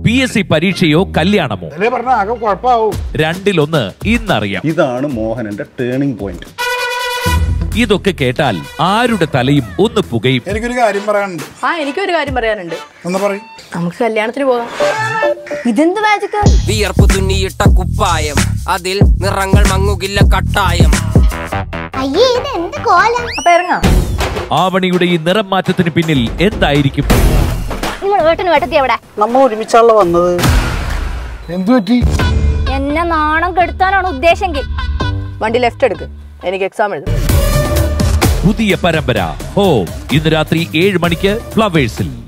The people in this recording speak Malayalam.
പി എസ് സി പരീക്ഷയോ കല്യാണമോ അതല്ലേ പറഞ്ഞ ആകെ കുഴപ്പമാവും രണ്ടിലൊന്ന് ഇന്നറിയാം ഇതാണ് മോഹനന്റെ ടേണിംഗ് പോയിന്റ് ഇതൊക്കെ കേട്ടാൽ ആരുടെ തലയും ഒന്ന് പുകയും എനിക്കൊരു കാര്യം പറയാനുണ്ട് ആ എനിക്കൊരു കാര്യം പറയാനുണ്ട് ഒന്ന് പറയും നമുക്ക് കല്യാണത്തിന് പോകാം ഇതെന്ത് മാജിക് വിയർപ്പ് തുന്നിയിട്ട കുപ്പായം അതിൽ നിറങ്ങൾ മങ്ങുകില്ല കട്ടായം അയ്യേ ഇത് എന്ത് കോലം അപ്പൊ ഇറങ്ങാം ആവണിയുടെ ഈ നിറം മാറ്റത്തിന് പിന്നിൽ എന്തായിരിക്കും നിങ്ങൾ വീട്ടിന് വെട്ടത്തി എവിടെ നമ്മൾ ഒരുമിച്ചാണല്ലോ വന്നത് എന്തു പറ്റി എന്നെ നാണം കെടുത്താനാണ് ഉദ്ദേശമെങ്കിൽ വണ്ടി ലെഫ്റ്റ് എടുക്ക് എനിക്ക് എക്സാം എഴുതും പുതിയ പരമ്പര ഹോ ഇന്ന് രാത്രി ഏഴ് മണിക്ക് ഫ്ലവേഴ്സിൽ